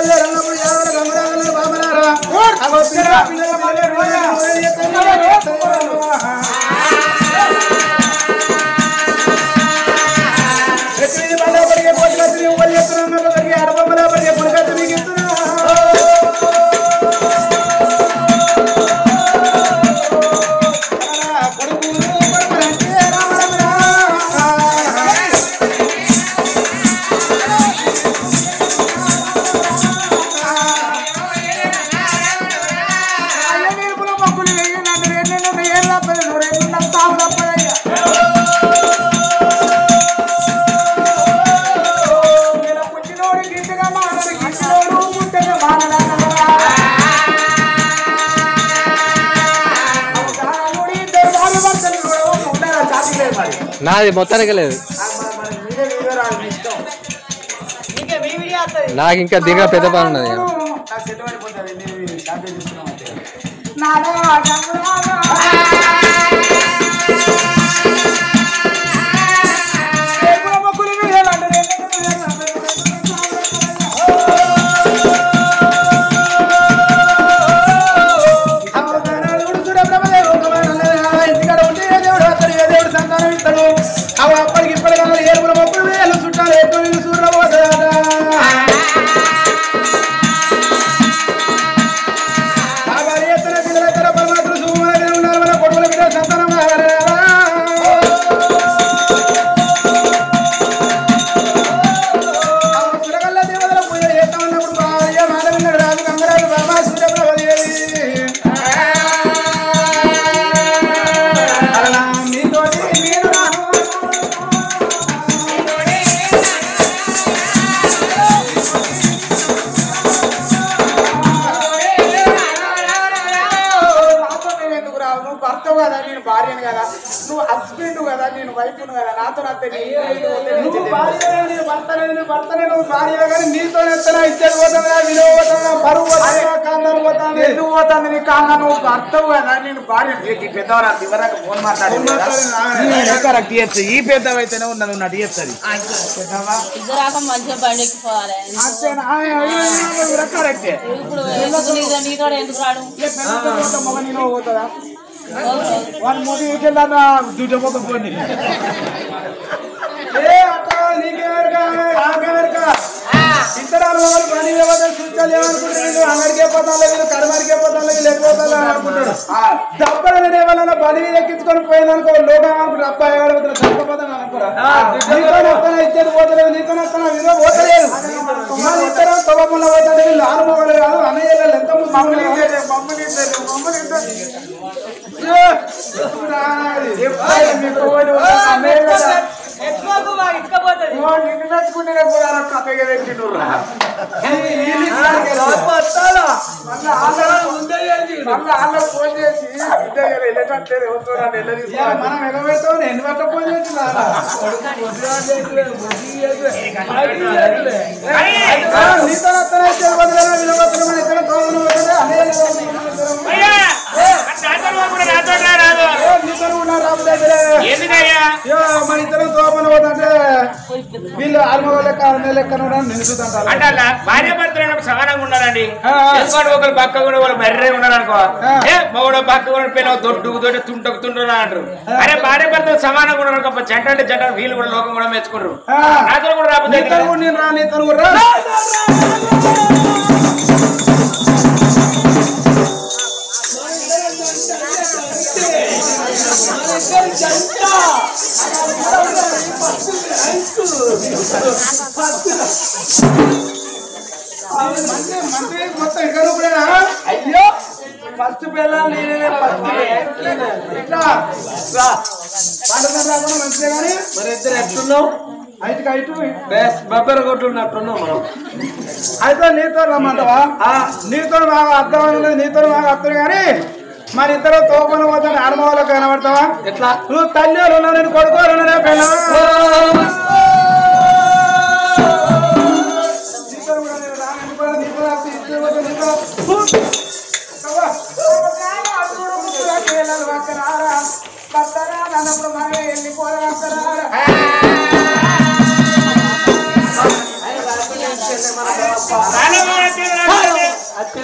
బయలుదేరినప్పుడు యాదవ గంగురాగల బామలారా అగో పిల్ల పిల్లల మళ్ళీ రోజు ఎక్కడి మళ్ళీ పడిగే పోటీ వచ్చి ఎవరు చెప్తున్నా పడిగే అడబొమ్మలా పడిగే పులకత్తి మీకు ఇస్తున్నా నాది మొత్తానికి లేదు నాకు ఇంకా దీనిగా పెద్ద పని ఉన్నది అప్పటికి ఇప్పటికన్నా ఏడుగుల మొక్కులు వేలు చుట్టాలు ఎటు వీళ్ళు చూడబోతుందట ఆ భారీ ఎత్తున పిల్లల ఎత్తున పరమాత్ములు సుమనే ఉన్నారు మన కొడుకుల బిడ్డ సంతానం కావాలా? ఆ సురగల్ల దేవతల పూజ చేస్తా ఉన్నప్పుడు భార్య మాధవిన్నాడు రాజు గంగరాజు బాబా సూర్యప్రభదేవి. అలా మీతోటి నేను రాను. నాతో నేను ఎందుకు రావు నువ్వు భర్తవు కదా నేను భార్యను కదా నువ్వు హస్బెండ్ కదా నేను వైఫ్ను కదా నాతో నాతో నువ్వు భార్యవే, నేను భర్తనే, నేను భర్తనే, నువ్వు భార్యవే కానీ నీతో ఎత్తనా ఇచ్చేది పోతుందా విలువ పోతుందా పరువు పోతుందా కాందాలు పోతుంది ఎందుకు పోతుంది నీ కాన్నా నువ్వు భర్తవు కదా నేను భార్య ఈ పెద్దవారు ఇవ్వరాక ఫోన్ మాట్లాడి కరెక్ట్ చేయొచ్చు ఈ పెద్దవైతేనే ఉన్నది ఉన్నట్టు చేస్తుంది ఇద్దరాక మంచిగా బండి ఎక్కిపోవాలి కరెక్టే ఇప్పుడు ఎందుకు నీతో నీతో ఎందుకు రాడు మొగ నేను పోతుందా వాళ్ళ మొదటి వీకెళ్ళా దుడ్డ పోనీ ఏ అక్క నీకెవరిక నాకెవరిక ఇద్దరు అనుభవాలు పని వ్యవస్థ సూచాలు ఏమనుకుంటారు అంగడికే పోతాను వీళ్ళు కడమరికే పోతాను వీళ్ళు ఎక్కిపోతాను అనుకుంటాడు దెబ్బలు వల్ల బలి మీద ఎక్కించుకొని పోయిందనుకో లోకం అనుకుంటారు అబ్బాయి ఎవరు చచ్చిపోతాను అనుకోరా నీతో వస్తానా ఇచ్చేది పోతలేదు నీతో వస్తానా విలువ పోతలేదు మళ్ళీ ఇద్దరు తొలకుండా పోతాడు వీళ్ళు అనుభవాలు కాదు అన్నయ్య ఎంత మమ్మల్ని ముస్లిం ఇద్దరు, మమ్మల్ని ఇద్దరు, మమ్మల్ని ఇద్దరు. నిన్ను నచ్చుకుంటే కూడా కథగా పెట్టిండ్రురా. మళ్ళా వాళ్ళ- మళ్ళా వాళ్ళకి ఫోన్ చేసి బిడ్డ గారు వెళ్ళేటట్లేదు ఎవరితో నన్ను వెళ్ళదీసుకోవాలి. మనం ఎగబెడతాం ఎన్ని పట్ల పోయి నీతో వస్తానే ఇచ్చేది పోతలేదు విలువ పోతలేదు మన ఇద్దరు తోమలు పోతుంది అన్నయ్య నీతో ఉన్నారు రాబు దగ్గర అయ్యో, మన ఇద్దరం తోమలు పోతుంటే వీళ్ళు ఆల్మగ లెక్క అన్న లెక్క నిలుచుతుంటారు అంటే భార్య భర్తలు సమానంగా ఉండాలండి ఆ. ఎందుకంటే ఒకరు పక్క కూడా వాళ్ళు బర్రె ఉన్నారనుకో ఆ. ఏ మగడు పక్క కూడా పిల్లలు దొడ్డు దొడ్డు తుంటకు తుంటున్నా అంటారు అరే భార్య భర్తలు సమానంగా ఉన్నారు అనుకో జంట అంటే జంట వీళ్ళు కూడా లోకం కూడా మెచ్చుకుంటారు ఆ. నాతో కూడా రాబోతే నీతో కూడా నేను రా నీతో కూడా రా మంత్రి మంత్రి మొత్తం ఇక్కడ కూడా అయ్యో ఫస్ట్ పిల్లలు నేనే ఫస్ట్ ఇట్లా రా పండుగ రాకుండా మంచిదే కానీ మరి ఇద్దరు ఎట్లున్నావు ఐటుకి ఐటు బెస్ బబ్బెర కొట్టున్నట్టున్నావు మనం అయితే నీతో రమ్మంటావా నీతో బాగా అర్థమైనది నీతో బాగా అర్థం కానీ మరి ఇద్దరు తోపన పోతాను అనుభవాలకు కనబడతావా ఎట్లా నువ్వు తల్లి వాళ్ళు ఉన్నావు నేను కొడుకు వాళ్ళు ఉన్నానే పిల్ల నీతో కూడా నేను రాను, నీతో కూడా నీతో వస్తే ఇద్దరు పోతే నీతో. అవ్వ. పిల్లలు పక్కరారా పక్కరా అన్నప్పుడు మనమే వెళ్ళిపోరా పక్కరారా దానమూర్తి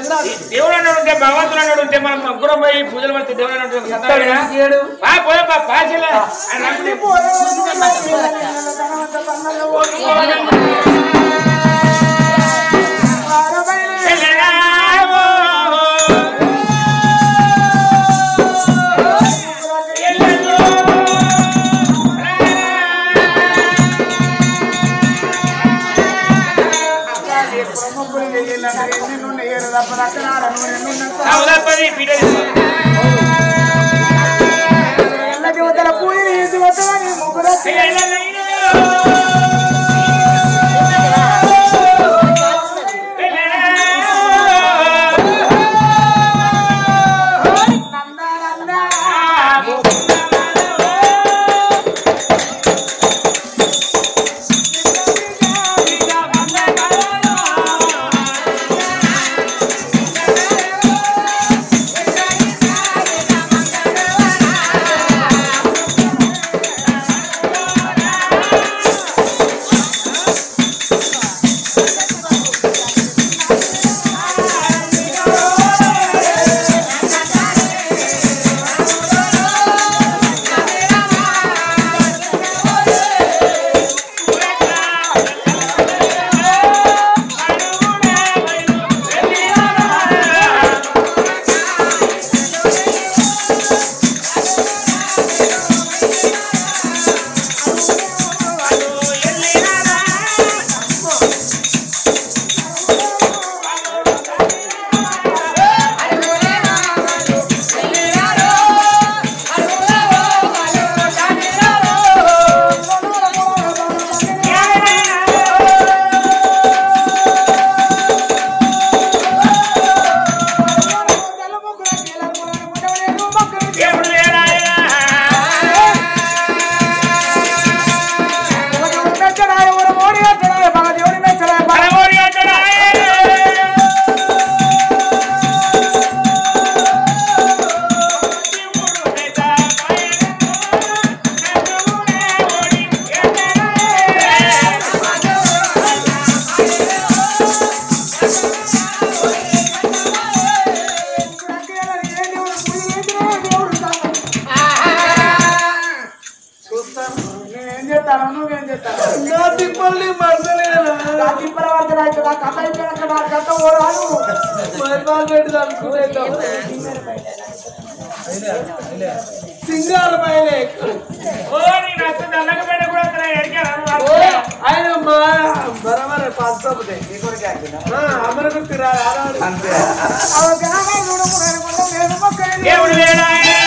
దేవుడు అన్నాడు ఉంటే భగవంతుడు అన్నాడు ఉంటే మనం ముగ్గురం పోయి పూజలు పడితే దేవుడు అన్నాడు ఉంటే సంతానమేనా? ఏడు పా, పోయమ్మా, పాచిలే. ఆయన నమ్మితే వెళ్ళరావో. ఎల్లెల్లో. సౌదప్పది పీట తీసుకో. దేవుడు లేడాయనా. పరమోడి అంటాడాయే. నేనేం చేస్తాను నువ్వేం చేస్తాను నా తిప్పల్ని మరసలేనా నా తిప్పల వరకు అయితే నా కథ అయిపోయాక నా కథ ఓరాలు మైబాల్ పెట్టి అనుకునేద్దాం సింగాల పైలే ఓ, నీ నచ్చ దండగ పెట్ట కూడా అక్కడ ఎడికాను. ఆయన మా బరబర పంచబుదే అమరకు తిరాలి ఆడాడు అంతే అవగాహన చూడము నేను మొక్కని దేవుడు లేడాయనా.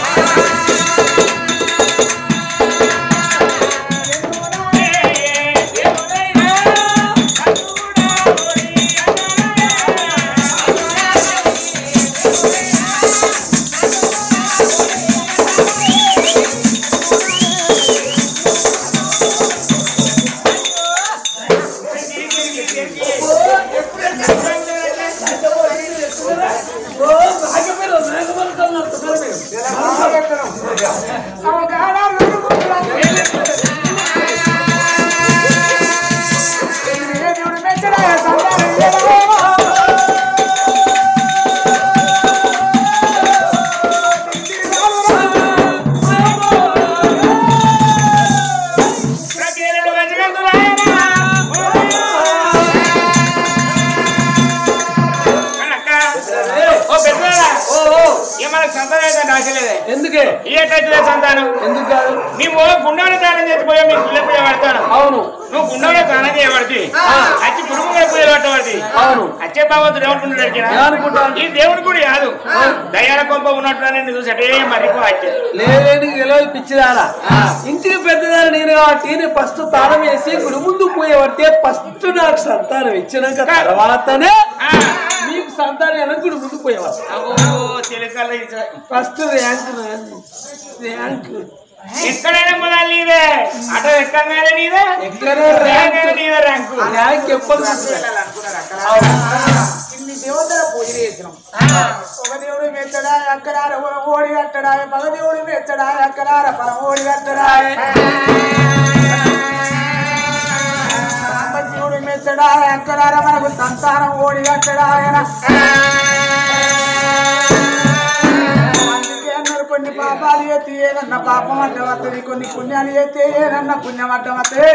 ఓ నాగపేరు నాగమరకల్ అవగాహన దేవుడు మెచ్చడా సంతానం ప్రతిరోజు మంచిగంతులాయనా. అన్నక్క, ఓ పెద్దవాడా, ఓ ఓ, ఇక మనకు సంతానం అయితే నాశలేదే ఎందుకే ఈ ఎట్లయితే సంతానం ఎందుకు కాదు మేము గుండెలో దానం చేసిపోయా మీకు పిల్ల పూజ పడతాను అవును నువ్వు గుండెలో దానం చేయబడి అచ్చి పురుగు మీద పూజ పట్టబడి అవును అచ్చే భగవంతుడు ఏమనుకుంటున్నాడు అడిగినా? ఏమనుకుంటాడు? ఈ దేవుడు కూడా కాదు దయాల కొంప ఉన్నట్టు నేను చూసటే మరిపో వచ్చే లేని గెలవలు పిచ్చిదారా ఇంటికి పెద్దదారా నేను కాబట్టి నేను ఫస్ట్ తాళం వేసి గుడి ముందు పోయే పడితే ఫస్ట్ నాకు సంతానం ఇచ్చినాక తర్వాతనే మీకు సంతానం వెనక గుడి ముందు పోయేవారు తెలుకల్ల ఫస్ట్ ర్యాంక్ ర్యాంక్ ఎక్కడైనా మొదలు నీదే అటు ఎక్కగానే నీదే ఎక్కడ ర్యాంక్ ర్యాంక్ నీదే ర్యాంకు ర్యాంక్ ఎప్పుడు ఇన్ని దేవతల పూజలు చేసినాం ఒక దేవుడు మెచ్చడా అక్కడార ఓడి కట్టడా మగ దేవుడు మెచ్చడా అక్కడార పరం ఓడి కట్టడా శివుడు మెచ్చడా ఇచ్చడా ఎక్కడారా మనకు సంతానం ఓడి కట్టడా ఆయన అందుకే అన్నారు కొన్ని పాపాలు ఎత్తి ఏదన్నా పాపం అడ్డం వస్తుంది కొన్ని పుణ్యాలు ఎత్తే ఏదన్నా పుణ్యం అడ్డం వస్తుంది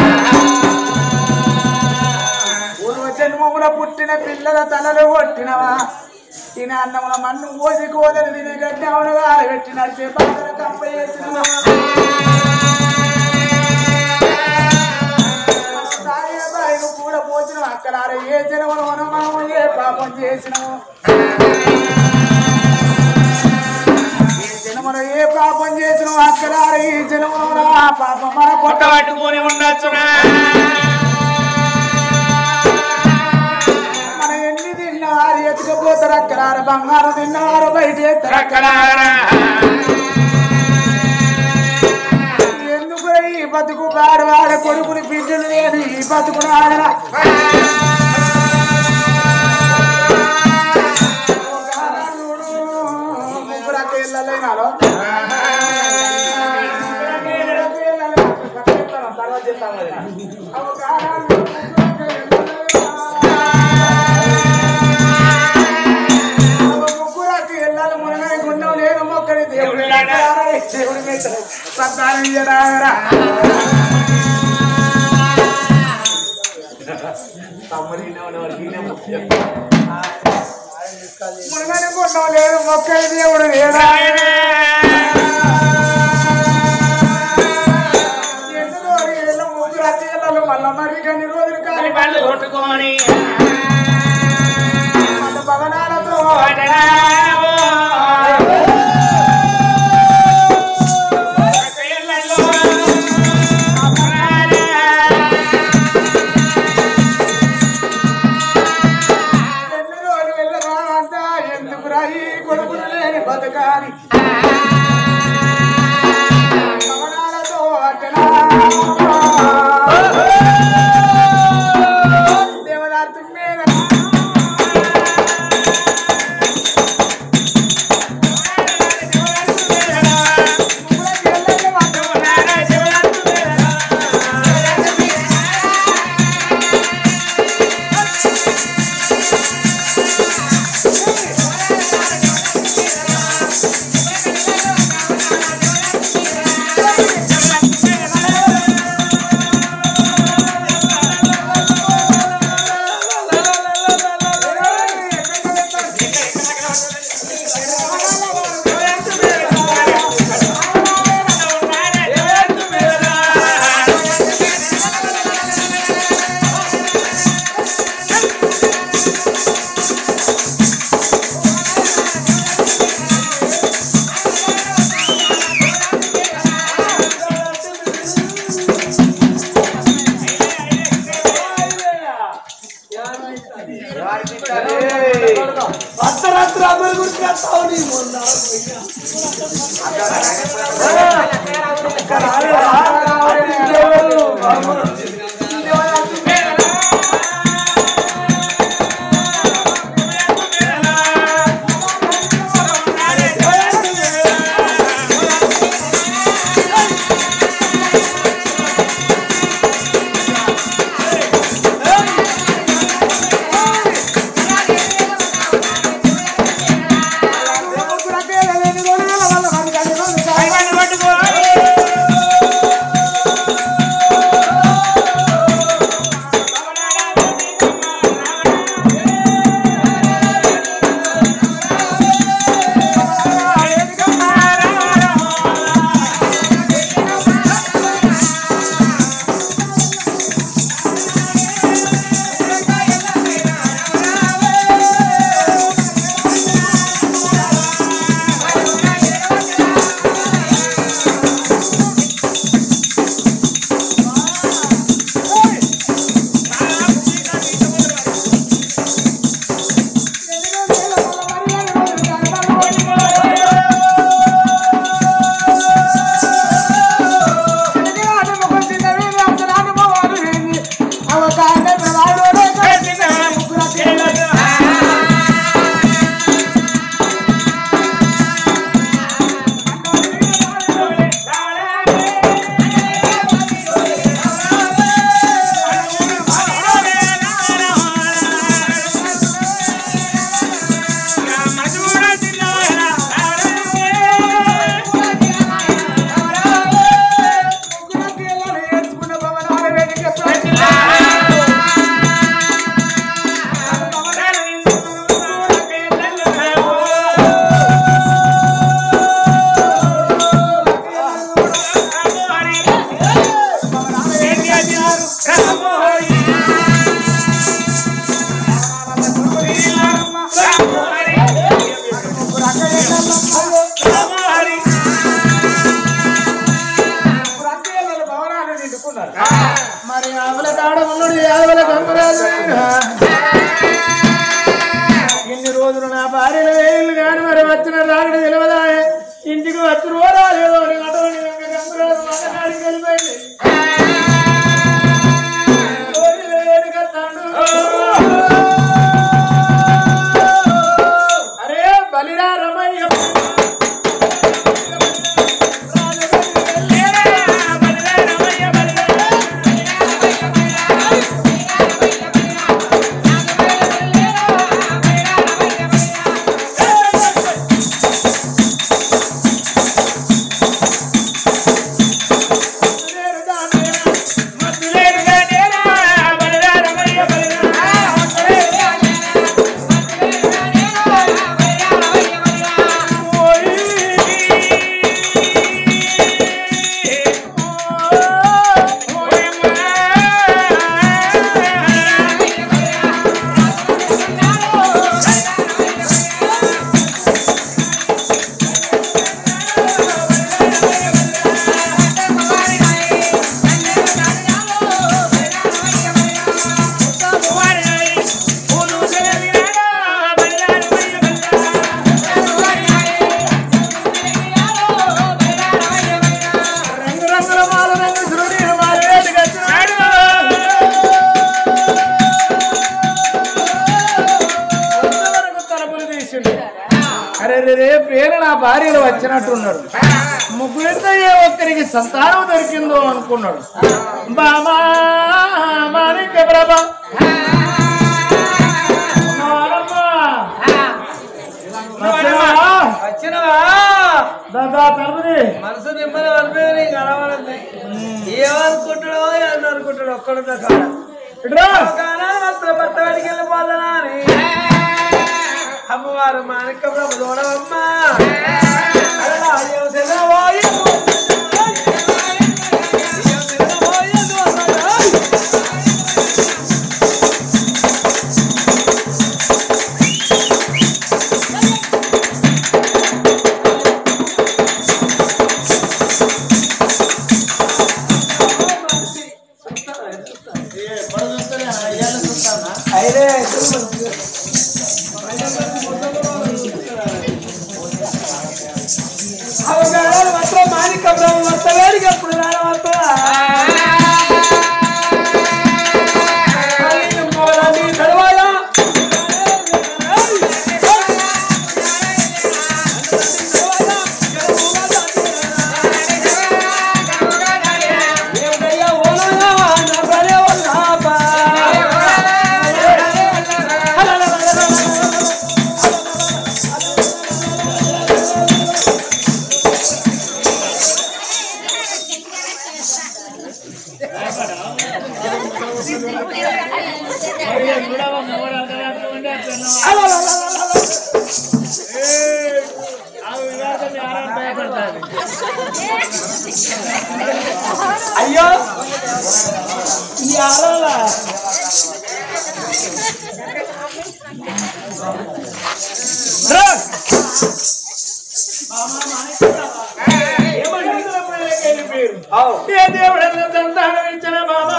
పూర్వ జన్మముల పుట్టిన పిల్లల తలలు కొట్టినవా తిన అన్నముల మన్ను ఓసి కోదలు తినే గడ్డి అవునుగా పెట్టి నడిచే బాధల కంప చేసినవా సాయబాయిను కూడా పోసిన అక్కలార ఏ జనమును మనము ఏ పాపం చేసినము ఏ జనమును ఏ పాపం చేసినము అక్కలార ఈ జనమును ఆ పాపం మన పొట్ట పట్టుకొని ఉండొచ్చునా మన ఎన్ని తిన్నారు ఎత్తుకపోతారు అక్కలార బంగారం తిన్నారు బయట ఎత్తారు రక్కలారా ఎందుకు ఈ బతుకు పాడవాడ కొడుకుని బిడ్డలు లేదు ఈ బతుకును ఆడరా ముగ్గురక్క ఇళ్ళైనాలో తర్వాత చెప్తాం ముగ్గురక్క ఇళ్ళలు మునగని గుండం లేదు మొక్కని దేవుడు దేవుడి మీద సంతానం ఇయ్యరాగరా మునగని గుండం లేదు మొక్కని దేవుడు లేదా ఎందుకో ఇళ్ళ ముగ్గురు అక్క ఇళ్ళలు మళ్ళా మరి కొన్ని రోజులు కాని పళ్ళు కొట్టుకొని వాళ్ళ భవనాలతో పడరావో. కైళ్ళల్లో ఎన్ని రోజులు వెళ్ళరా అంతా ఎందుకురా ఈ కొడుకులు లేని బతకాలి భవనాలతో అట్టనా దేవదార్థం మీద అర్ధరాత్రి అందరి గురించి వస్తావు నీ మొన్న పట్టుకో వచ్చిండు కానీ మరి వచ్చిన రాగడి తెలియదా ఇంటికి వచ్చి రోరా లేదో అని అటువంటి వెంక గంగరాజు మాటకాడికి వెళ్ళిపోయింది ఓరి వేడుక తండు. అరే బలిరా రమయ్య రంగురంగుల మాల రంగు ధృడి మారేటి గచ్చినాడు. కొంతవరకు తలుపులు తీసిండు. అరే రే రే పేరు నా భార్యలు వచ్చినట్టున్నాడు ముగ్గురితో ఏ ఒక్కరికి సంతానం దొరికిందో అనుకున్నాడు బామా మాణిక్య ప్రభ నానమ్మా. వచ్చినావా? వచ్చినవా దాదా తలుపుది మనసు నిమ్మది అనిపోయి నీకు అలవాలండి ఏమనుకుంటాడో అని అనుకుంటాడు ఒక్కడితో కాదు ఇట్రా కానీ మాత్రం భర్త వాడికి వెళ్ళిపోతానా అని అమ్మవారు మాణిక ప్రభు చూడవమ్మ మాత్రం మాణిక ప్రభు భర్త వాడికి ఎప్పుడు రావద్దా తరువాత అయ్యో ఈ ఆలోల ఏ దేవుడన్న సంతానం ఇచ్చిన బాబా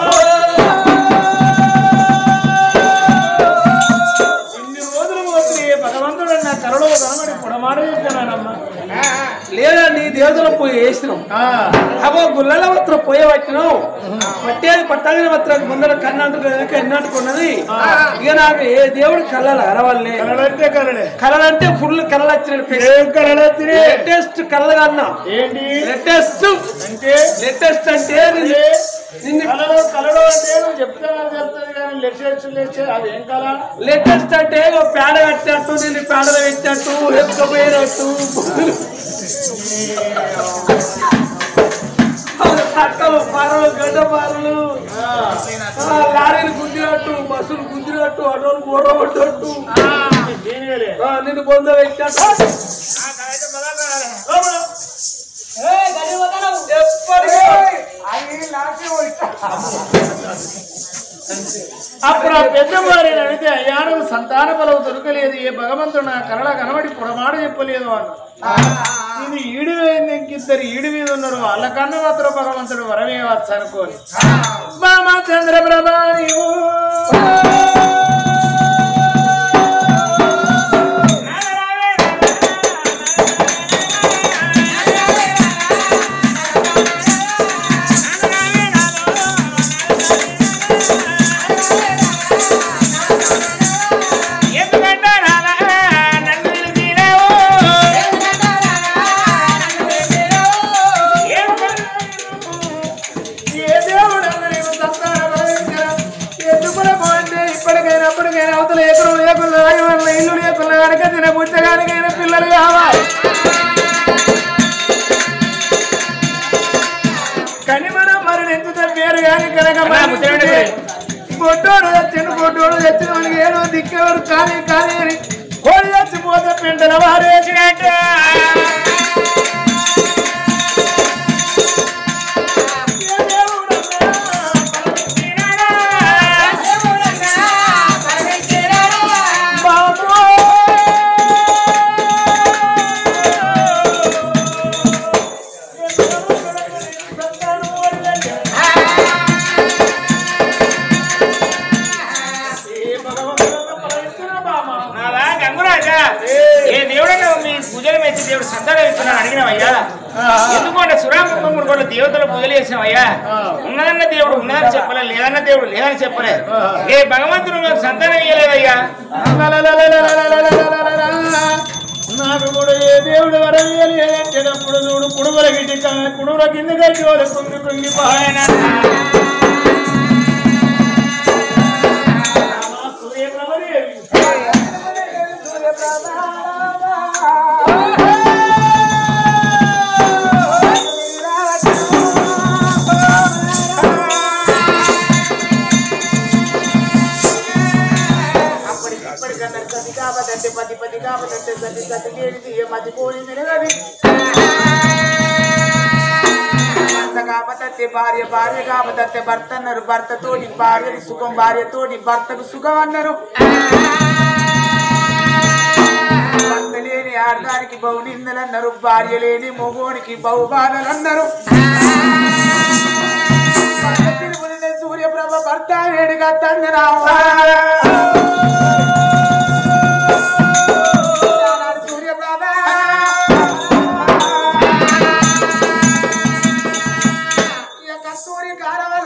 ఇన్ని రోజులు పోతుంది భగవంతుడు నా కరలో కనబడి పొడమాడ చెప్పానమ్మా లేదా నీ దేవతల పోయి వేసినాం అగో గుల్లల మాత్రం పోయే పట్టినావు పట్టేది పట్టగానే మాత్రం ముందర కన్నంటుకు వెనక ఎన్నంటుకున్నది ఇక నాకు ఏ దేవుడు కళ్ళలు అరవల్లే కరలంటే కరలే కళలంటే ఫుల్ కళలు వచ్చిన ఏం కరలు వచ్చినాయి? లేటెస్ట్ కళ్ళు కన్నా ఏంటి లేటెస్ట్ అంటే లేటెస్ట్ అంటే నిన్ను- నిన్ను కలలో కలలో అంటే నువ్వు చెప్తానని చెప్తుంది కానీ లెక్చర్స్ లెక్చర్ అది ఏం కళ లేటెస్ట్ అంటే ఓ పేడ కట్టినట్టు నేను పేడలు పెట్టినట్టు ఎత్తుకపోయినట్టు కట్టలు పారలు గడ్డ పారలు ఆ, లారీలు గుంజినట్టు బస్సులు గుంజినట్టు ఆటోలు మూడబడ్డట్టు దీనివేలే నిన్ను పొంద పెట్టినట్టు ఎప్పటికీ అప్పుడు ఆ పెద్ద వారిని అడిగితే అయ్యా నువ్వు సంతాన బలవు దొరకలేదు ఏ భగవంతుడు నా కరళ కనబడి పొడమాడ చెప్పలేదు అన్న ఇది ఈడు ఇద్దరు ఈడు మీద ఉన్నారు వాళ్ళకన్నా మాత్రం భగవంతుడు వరమే వచ్చు అనుకోని మామా చంద్రప్రభా నీవు పిల్లలు కావాలి కనిమనం మరణించుతే పేరు కానీ కనుక అన్నా, ముచ్చట పెట్టుకోండి. గొడ్డోడు తెచ్చిండు గొడ్డోడు తెచ్చిన మనకి ఏదో దిక్కేవారు కానీ కానీ అని కోడి చచ్చిపోతే పెంటల వారేసినట్టు నాదా గంగురాజా ఏ దేవుడన్నా మీ పూజలు మెచ్చి దేవుడు సంతానం ఇస్తున్నాను అడిగినవయ్యా ఎందుకు అంటే సురాముఖముడు కూడా దేవతలు పూజలు చేసినవయ్యా ఉన్నదన్న దేవుడు ఉన్నదని చెప్పలే లేదన్న దేవుడు లేదని చెప్పలే ఏ భగవంతుడు నాకు సంతానం ఇయ్యలేదయ్యా నాకు కూడా ఏ దేవుడు వరవేయాలి అంటేటప్పుడు చూడు కుడుగుల గిటి కుడుగుల కింద కట్టి వాళ్ళు కుంగి కుంగి పాయన భర్త కాపతత్తే భార్య భార్య కాపతత్తే భర్త అన్నారు భర్తతోటి భార్యకి సుఖం భార్యతోటి భర్తకు సుఖం అన్నారు భర్త లేని ఆడదానికి బహు నిందలు అన్నారు భార్య లేని మొగోనికి బహు బాధలు అన్నారు భర్త తిరుగుతుండే సూర్యప్రభ భర్త వేడిగా తండ్రి రావా సూర్యప్రభ ఈ యొక్క సూర్యకార వల్ల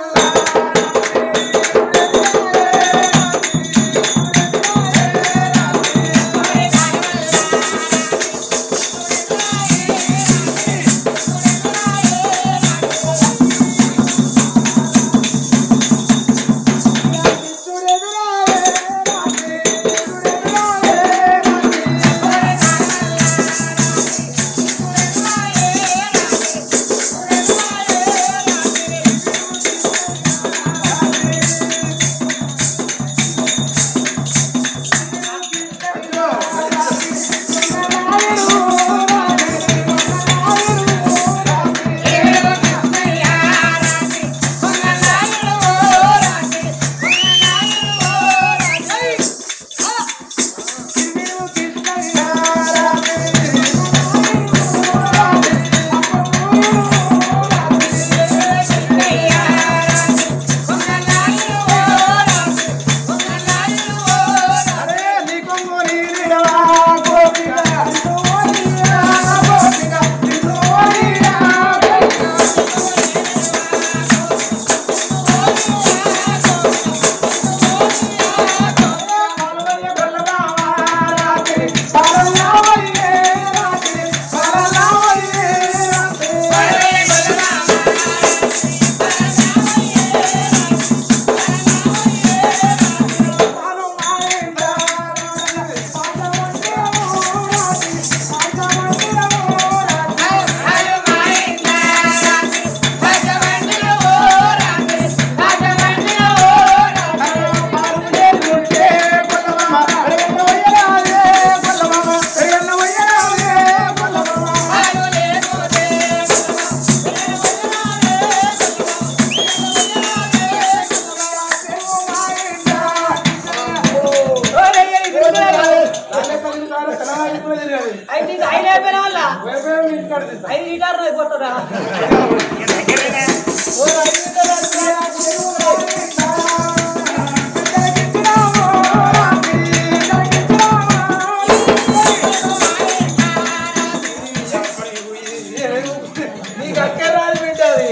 నీకు అక్కడ రాదు పెట్టాది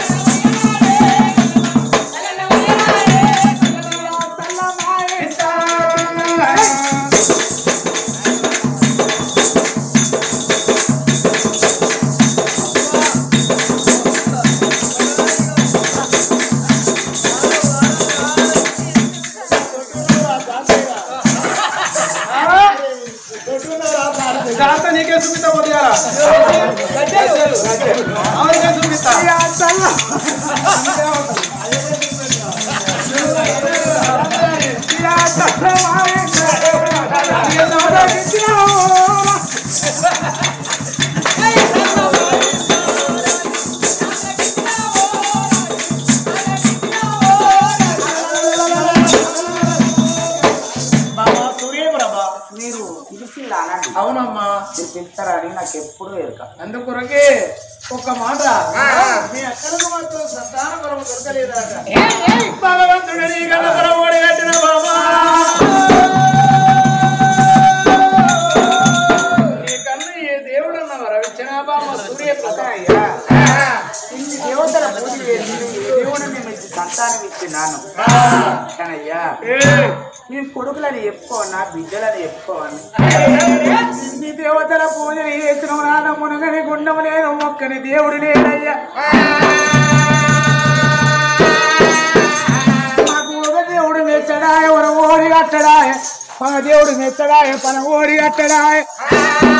ఆ పిలుస్తారని నాకు ఎప్పుడు ఎరుక అందుకొరకే ఒక మాట మీ అక్కలకు మాత్రం సంతాన బలము దొరకలేదట భగవంతుడు నీ కన్న బలం ఓడిగట్టిన బాబా నీ కన్ను ఏ దేవుడన్న వరవిచ్చిన బామ సూర్య అయ్యా ఇన్ని దేవతల పూజ చేసి ఈ దేవుడిని మేము ఇచ్చి సంతానం ఇచ్చినాను కానయ్యా నేను కొడుకులని చెప్పుకోవన్నా బిడ్డలని చెప్పుకోవని నీ దేవతల పూజలు చేసిన నాన్న మునగని గుండము నేను మొక్కని దేవుడు లేడయ్యా మాకు ఒక దేవుడు మెచ్చడాయ ఒక ఓడి కట్టడాయ మన దేవుడు మెచ్చడాయ పన ఓడి కట్టడాయ